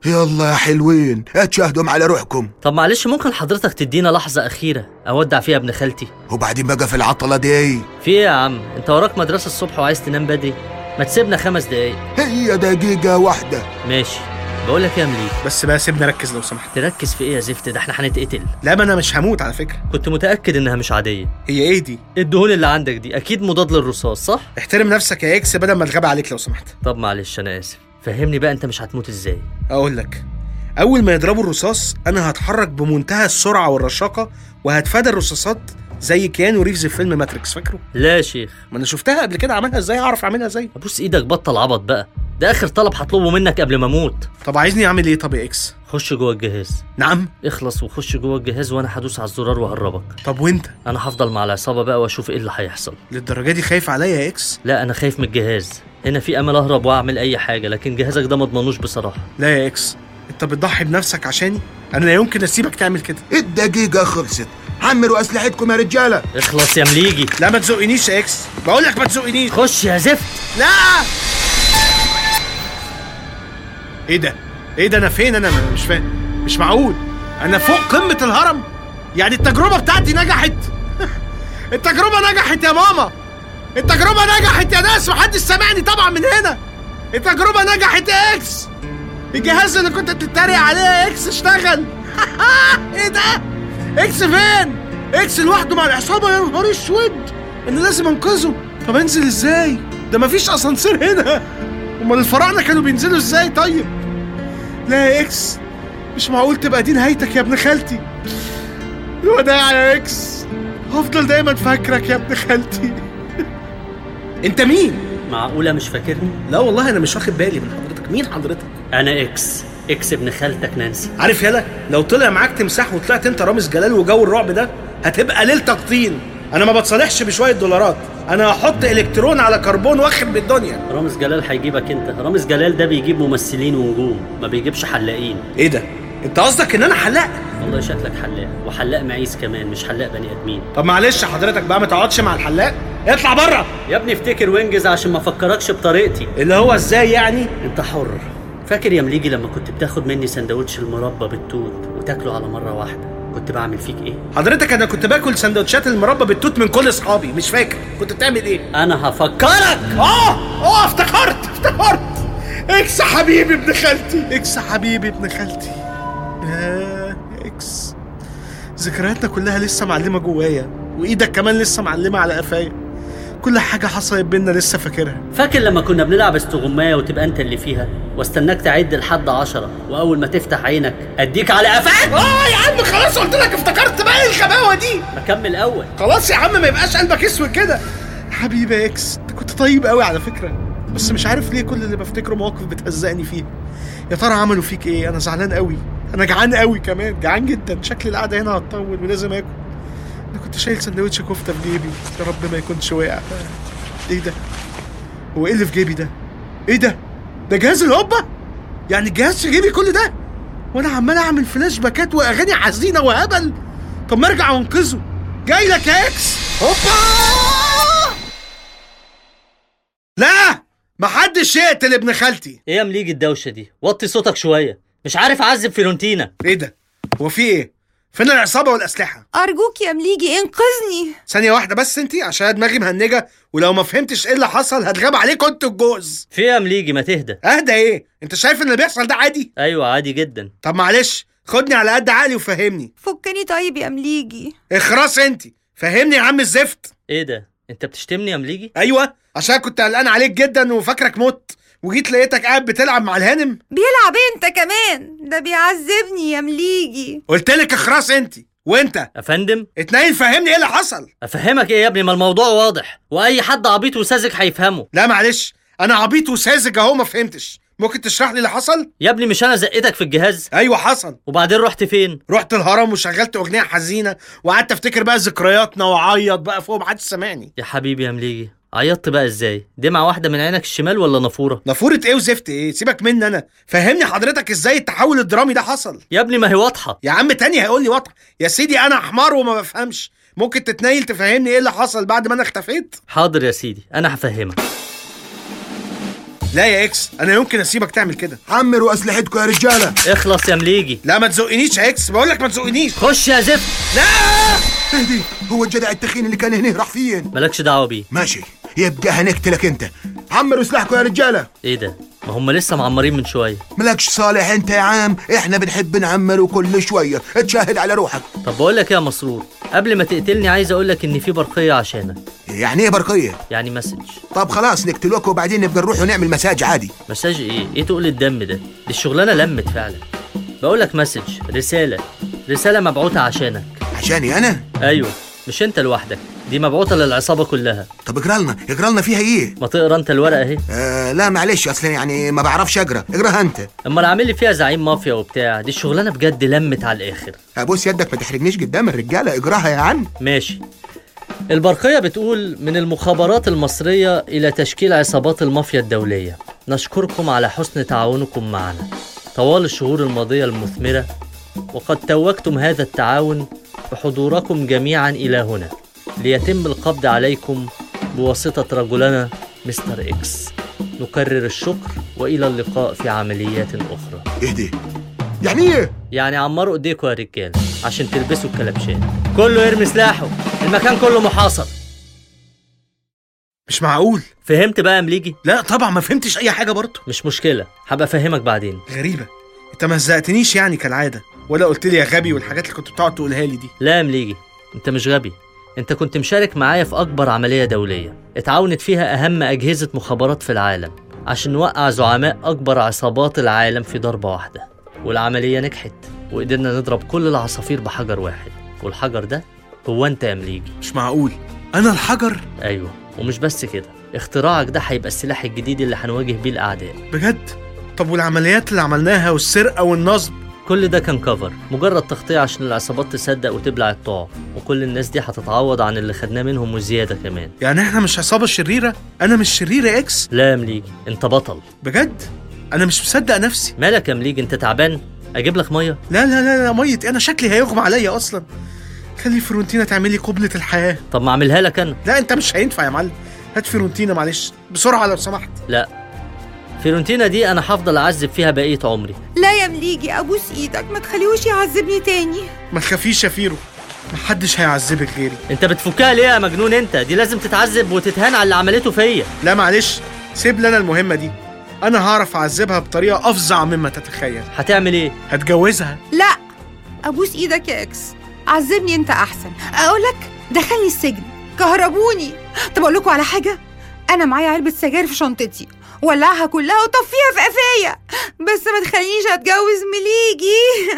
يلا يا حلوين اتشاهدوا على روحكم طب معلش ممكن حضرتك تدينا لحظة أخيرة أودع فيها ابن خالتي وبعدين بقى في العطلة دي في إيه يا عم أنت وراك مدرسة الصبح وعايز تنام بدري ما تسيبنا خمس دقايق هي دقيقة واحدة ماشي بقول لك إيه يا مليك بس بقى سيبني اركز لو سمحت تركز في إيه يا زفت ده إحنا هنتقتل لا ما انا مش هموت على فكره كنت متأكد إنها مش عادية هي ايه دي الدهون اللي عندك دي أكيد مضاد للرصاص صح؟ احترم نفسك يا اكس بدل ما اتغاب عليك لو سمحت طب معلش أنا آسف فهمني بقى أنت مش هتموت إزاي اقول لك اول ما يضربوا الرصاص انا هتحرك بمنتهى السرعه والرشاقه وهتفادى الرصاصات زي كيانو ريفز في فيلم ماتريكس فاكره لا يا شيخ ما انا شفتها قبل كده عملها ازاي اعرف اعملها ازاي أبوس إيدك بطل عبط بقى ده آخر طلب هطلبه منك قبل ما أموت طب عايزني اعمل ايه طب يا اكس خش جوه الجهاز نعم اخلص وخش جوه الجهاز وأنا هدوس على الزرار وهربك طب وانت أنا هفضل مع العصابة بقى وأشوف إيه اللي هيحصل للدرجه دي خايف عليا يا اكس لا انا خايف من الجهاز هنا في امل اهرب واعمل اي حاجه لكن جهازك ده مضمنوش بصراحه لا يا اكس انت بتضحي بنفسك عشاني انا لا يمكن اسيبك تعمل كده الدقيقة خلصت عمروا أسلحتكم يا رجالة اخلص يا مليجي لا ما تزقنيش يا اكس بقول لك ما تزقنيش خش يا زفت لا ايه ده ايه ده انا فين انا أنا مش فاهم مش معقول انا فوق قمه الهرم يعني التجربه بتاعتي نجحت التجربه نجحت يا ماما التجربه نجحت يا ناس محدش سامعني طبعا من هنا التجربه نجحت يا اكس الجهاز اللي كنت بتتريق عليه يا اكس اشتغل ايه ده اكس فين اكس لوحده مع العصابه يا نهار اسود انا لازم انقذه طب انزل ازاي ده مفيش اسانسير هنا امال الفراعنه كانوا بينزلوا ازاي طيب لا يا اكس مش معقول تبقى دي نهايتك يا ابن خالتي الوداع يا اكس هفضل دايما فاكرك يا ابن خالتي انت مين معقوله مش فاكرني لا والله انا مش واخد بالي من حضرتك مين حضرتك انا اكس اكس ابن خالتك نانسي عارف يالا لو طلع معاك تمساح وطلعت انت رامز جلال وجو الرعب ده هتبقى ليلتك طين انا ما بتصالحش بشويه دولارات انا هحط الكترون على كربون واخد بالدنيا رامز جلال هيجيبك انت رامز جلال ده بيجيب ممثلين ونجوم ما بيجيبش حلاقين ايه ده انت قصدك ان انا حلاق والله شكلك حلاق وحلاق معيز كمان مش حلاق بني ادمين طب معلش حضرتك بقى ما تقعدش مع الحلاق اطلع بره يا ابني افتكر وانجز عشان ما افكركش بطريقتي اللي هو ازاي يعني انت حر فاكر يا مليجي لما كنت بتاخد مني سندوتش المربى بالتوت وتاكله على مره واحده كنت بعمل فيك ايه حضرتك انا كنت باكل سندوتشات المربى بالتوت من كل اصحابي مش فاكر كنت بتعمل ايه انا هفكرك اه اه افتكرت افتكرت اكس حبيبي ابن خالتي اكس حبيبي ابن خالتي يا اكس ذكرياتنا كلها لسه معلمه جوايا وايدك كمان لسه معلمه على قفايا كل حاجه حصلت بينا لسه فاكرها فاكر لما كنا بنلعب استغماية وتبقى انت اللي فيها واستناك تعد لحد عشرة واول ما تفتح عينك اديك على قفاك اه يا عم خلاص قلت لك افتكرت بقى ايه الغباوه دي بكمل اول خلاص يا عم ما يبقاش قلبك اسود كده حبيبي يا اكس انت كنت طيب قوي على فكره بس مش عارف ليه كل اللي بفتكره مواقف بتهزقني فيها يا ترى عملوا فيك ايه انا زعلان قوي انا جعان قوي كمان جعان جدا شكل القعده هنا هتطول ولازم اكل انا كنت شايل سندوتش كفته في جيبي يا رب ما يكونش واقع ايه ده هو ايه اللي في جيبي ده ايه ده ده جهاز الهوبا يعني الجهاز في جيبي كل ده وانا عمال اعمل فلاش باكات واغاني حزينه وهبل طب ما ارجع وانقذه جاي لك يا اكس هوبا لا محدش يقتل ابن خالتي ايه يا مليجي الدوشه دي وطي صوتك شويه مش عارف اعذب فيرونتينا ايه ده هو في ايه فين العصابه والاسلحه أرجوك يا مليجي انقذني ثانيه واحده بس انتي عشان دماغي مهنجه ولو ما فهمتش ايه اللي حصل هتغاب عليك انت الجوز في ايه يا مليجي ما تهدى اهدى ايه انت شايف ان اللي بيحصل ده عادي ايوه عادي جدا طب معلش خدني على قد عقلي وفهمني فكني طيب يا مليجي اخرس انتي فهمني يا عم الزفت ايه ده انت بتشتمني يا مليجي ايوه عشان كنت قلقان عليك جدا وفاكرك مت وجيت لقيتك قاعد بتلعب مع الهانم بيلعب انت كمان ده بيعذبني يا مليجي قلت لك اخرس انتي وانت افندم اتنين فهمني ايه اللي حصل افهمك ايه يا ابني ما الموضوع واضح واي حد عبيط وساذج هيفهمه لا معلش انا عبيط وساذج اهو ما فهمتش ممكن تشرح لي اللي حصل يا ابني مش انا زقتك في الجهاز ايوه حصل وبعدين رحت فين رحت الهرم وشغلت اغنيه حزينه وقعدت افتكر بقى ذكرياتنا واعيط بقى فوق محدش سامعني يا حبيبي يا مليجي عيطت بقى ازاي دمعة واحدة من عينك الشمال ولا نافورة نافوره ايه وزفت ايه سيبك مني انا فهمني حضرتك ازاي التحول الدرامي ده حصل يا ابني ما هي واضحة يا عم تاني هيقول لي واضح يا سيدي انا حمار وما بفهمش ممكن تتنيل تفهمني ايه اللي حصل بعد ما انا اختفيت حاضر يا سيدي انا هفهمك لا يا اكس انا يمكن اسيبك تعمل كده عمروا اسلحتكم يا رجاله اخلص يا مليجي لا ما تزقنيش يا اكس بقول لك ما تزقنيش خش يا زفت لا اهدي هو الجدع التخين اللي كان هنا راح فين مالكش دعوه بيه ماشي يبقى هنقتلك انت عمروا سلاحكم يا رجاله ايه ده ما هم لسه معمرين من شويه ملكش صالح انت يا عام احنا بنحب نعمر كل شويه تشاهد على روحك طب بقول لك إيه يا مسرور قبل ما تقتلني عايز اقول لك ان في برقيه عشانك يعني ايه برقيه يعني مسج طب خلاص نقتلوك وبعدين نبقى نروح ونعمل مساج عادي مساج ايه ايه تقول الدم ده دي الشغلانه لمت فعلا بقول لك مسج رساله رساله مبعوثه عشانك عشاني انا ايوه مش انت لوحدك دي مبعوثه للعصابه كلها طب اقرا لنا اقرا لنا فيها ايه ما تقرا انت الورقه اهي آه لا معلش اصلا يعني ما بعرفش اقرا اقراها انت اما عامل لي فيها زعيم مافيا وبتاع دي الشغلانه بجد لمت على الاخر ابوس يدك ما تحرجنيش قدام الرجاله اقراها يا عم ماشي البرقية بتقول من المخابرات المصرية إلى تشكيل عصابات المافيا الدولية نشكركم على حسن تعاونكم معنا طوال الشهور الماضية المثمرة وقد توجتم هذا التعاون بحضوركم جميعا إلى هنا ليتم القبض عليكم بواسطة رجلنا مستر إكس نكرر الشكر وإلى اللقاء في عمليات أخرى اهدي يعني ايه يعني عمروا ايديكم يا رجال عشان تلبسوا الكلبشات كله يرمي سلاحه المكان كله محاصر مش معقول فهمت بقى يا مليجي لا طبعا ما فهمتش اي حاجه برضه مش مشكلة هبقى افهمك بعدين غريبه انت ما زهقتنيش يعني كالعاده ولا قلت لي يا غبي والحاجات اللي كنت بتقعد تقولها لي دي لا يا مليجي انت مش غبي انت كنت مشارك معايا في اكبر عملية دولية اتعاونت فيها اهم اجهزة مخابرات في العالم عشان نوقع زعماء اكبر عصابات العالم في ضربة واحدة والعملية نجحت وقدرنا نضرب كل العصافير بحجر واحد والحجر ده هو انت يا مليجي مش معقول انا الحجر ايوه ومش بس كده اختراعك ده هيبقى السلاح الجديد اللي هنواجه بيه الاعداء بجد طب والعمليات اللي عملناها والسرقه والنصب كل ده كان كفر مجرد تغطية عشان العصابات تصدق وتبلع الطعم وكل الناس دي هتتعوض عن اللي خدناه منهم وزيادة كمان يعني احنا مش عصابه شريره انا مش شرير يا اكس لا يا مليجي انت بطل بجد انا مش مصدق نفسي مالك يا مليجي انت تعبان اجيب لك ميه لا لا لا لا ميت انا شكلي هيغمى عليا اصلا خلي فرونتينا تعمل لي قبلة الحياة طب ما اعملها لك انا لا انت مش هينفع يا معلم هات فرونتينا معلش بسرعة لو سمحت لا فيرونتينا دي انا هفضل اعذب فيها بقية عمري لا يا مليجي ابوس ايدك ما تخليهوش يعذبني تاني ما تخافيش يا فيرو محدش هيعذبك غيري انت بتفكها ليه يا مجنون انت دي لازم تتعذب وتتهان على اللي عملته فيا لا معلش سيب لنا المهمة دي انا هعرف اعذبها بطريقة افظع مما تتخيل هتعمل ايه هتجوزها لا ابوس ايدك يا اكس عذبني انت احسن اقولك دخلني السجن كهربوني طب اقول لكم على حاجه انا معايا علبه سجاير في شنطتي ولعها كلها وطفيها في قفايا بس ما تخلينيش اتجوز مليجي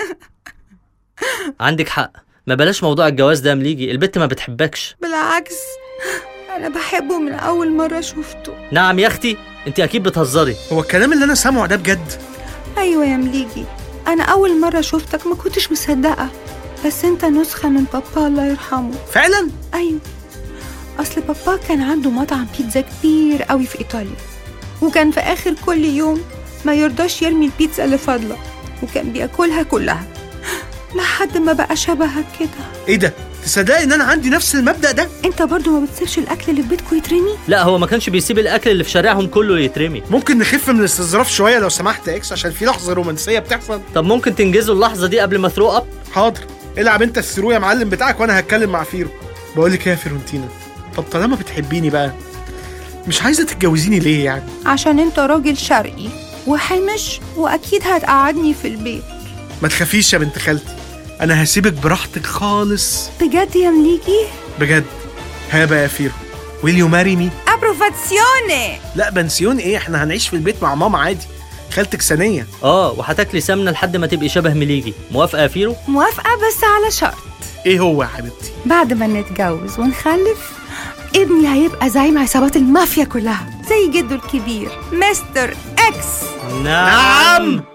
عندك حق ما بلاش موضوع الجواز ده يا مليجي البت ما بتحبكش بالعكس انا بحبه من اول مره شفته نعم يا اختي انت اكيد بتهزري هو الكلام اللي انا سامعه ده بجد ايوه يا مليجي انا اول مره شفتك ما كنتش مصدقه بس انت نسخه من بابا الله يرحمه فعلا ايوه اصل بابا كان عنده مطعم بيتزا كبير قوي في ايطاليا وكان في اخر كل يوم ما يرضاش يرمي البيتزا اللي فاضله وكان بياكلها كلها لحد ما بقى شبهك كده ايه ده تصدقي ان انا عندي نفس المبدأ ده انت برضو ما بتسيبش الاكل اللي في بيتكم يترمي لا هو ما كانش بيسيب الاكل اللي في شارعهم كله يترمي ممكن نخف من الاستظراف شوية لو سمحت يا اكس عشان في لحظة رومانسية بتحصل طب ممكن تنجزوا اللحظه دي قبل ما ثرو اب حاضر العب انت الثرو يا معلم بتاعك وانا هتكلم مع فيرو بقول لك ايه يا فيرونتينا طب طالما بتحبيني بقى مش عايزه تتجوزيني ليه يعني عشان انت راجل شرقي وحمش واكيد هتقعدني في البيت ما تخافيش يا بنت خالتي انا هسيبك براحتك خالص بجد يا مليجي بجد ها بقى يا فيرو ويل يو ماري مي ابروفاتسيوني لا بنسيون ايه احنا هنعيش في البيت مع ماما عادي خالتك ثانيه اه وهتاكلي سمنه لحد ما تبقي شبه مليجي موافقه يا فيرو موافقه بس على شرط ايه هو يا حبيبتي بعد ما نتجوز ونخلف ابني هيبقى زعيم عصابات المافيا كلها زي جده الكبير مستر اكس نعم